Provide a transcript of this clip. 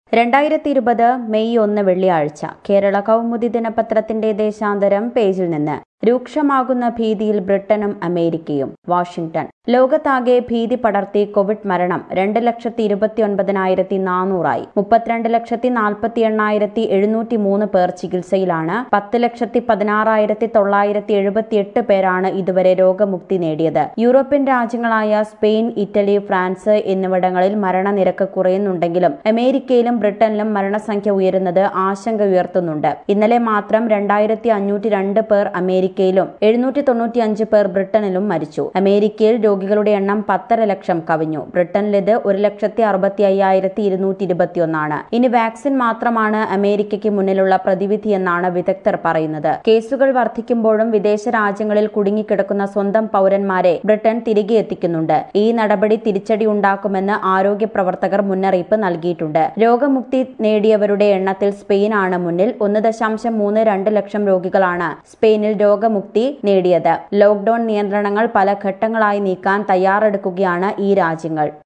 രണ്ടായിരത്തി ഇരുപത് മെയ് ഒന്ന് വെള്ളിയാഴ്ച കേരള കൗമുദി ദിനപത്രത്തിന്റെ ദേശാന്തരം പേജിൽ നിന്ന് രൂക്ഷമാകുന്ന ഭീതിയിൽ ബ്രിട്ടനും അമേരിക്കയും വാഷിംഗ്ടൺ ലോകത്താകെ ഭീതി പടർത്തി കോവിഡ് മരണം രണ്ട് ലക്ഷത്തി ഇരുപത്തി ഒൻപതിനായിരത്തി നാനൂറായി മുപ്പത്തിരണ്ട് ലക്ഷത്തി നാൽപ്പത്തി എണ്ണായിരത്തി എഴുന്നൂറ്റി മൂന്ന് പേർ ചികിത്സയിലാണ് പത്ത് ലക്ഷത്തി പതിനാറായിരത്തി തൊള്ളായിരത്തി എഴുപത്തി എട്ട് പേരാണ് ഇതുവരെ രോഗമുക്തി നേടിയത് യൂറോപ്യൻ രാജ്യങ്ങളായ സ്പെയിൻ ഇറ്റലി ഫ്രാൻസ് എന്നിവിടങ്ങളിൽ മരണനിരക്ക് കുറയുന്നുണ്ടെങ്കിലും അമേരിക്കയിലും ബ്രിട്ടനിലും മരണസംഖ്യ ഉയരുന്നത് ആശങ്ക ഉയർത്തുന്നുണ്ട് ഇന്നലെ മാത്രം രണ്ടായിരത്തി അഞ്ഞൂറ്റി രണ്ട് പേർ അമേരിക്കയിലും എഴുന്നൂറ്റി തൊണ്ണൂറ്റി അഞ്ച് പേർ ബ്രിട്ടനിലും മരിച്ചു അമേരിക്കയിൽ രോഗികളുടെ എണ്ണം പത്തര ലക്ഷം കവിഞ്ഞു ബ്രിട്ടനിലിത് ഒരു ലക്ഷത്തി അറുപത്തി അയ്യായിരത്തി ഇരുന്നൂറ്റി ഇരുപത്തിയൊന്നാണ് ഇനി വാക്സിൻ മാത്രമാണ് അമേരിക്കയ്ക്ക് മുന്നിലുള്ള പ്രതിവിധിയെന്നാണ് വിദഗ്ധർ പറയുന്നത് കേസുകൾ വർദ്ധിക്കുമ്പോഴും വിദേശ രാജ്യങ്ങളിൽ കുടുങ്ങിക്കിടക്കുന്ന സ്വന്തം പൌരന്മാരെ ബ്രിട്ടൻ തിരികെ എത്തിക്കുന്നുണ്ട് ഈ നടപടി തിരിച്ചടി ഉണ്ടാക്കുമെന്ന് ആരോഗ്യ പ്രവർത്തകർ മുന്നറിയിപ്പ് നൽകിയിട്ടുണ്ട് രോഗമുക്തി നേടിയവരുടെ എണ്ണത്തിൽ സ്പെയിനാണ് മുന്നിൽ ഒന്ന് ദശാംശം മൂന്ന് രണ്ട് ലക്ഷം രോഗികളാണ് സ്പെയിനിൽ രോഗമുക്തി നേടിയത് ലോക്ഡൌൺ നിയന്ത്രണങ്ങൾ പല ഘട്ടങ്ങളായി നീക്കാൻ തയ്യാറെടുക്കുകയാണ് ഈ രാജ്യങ്ങൾ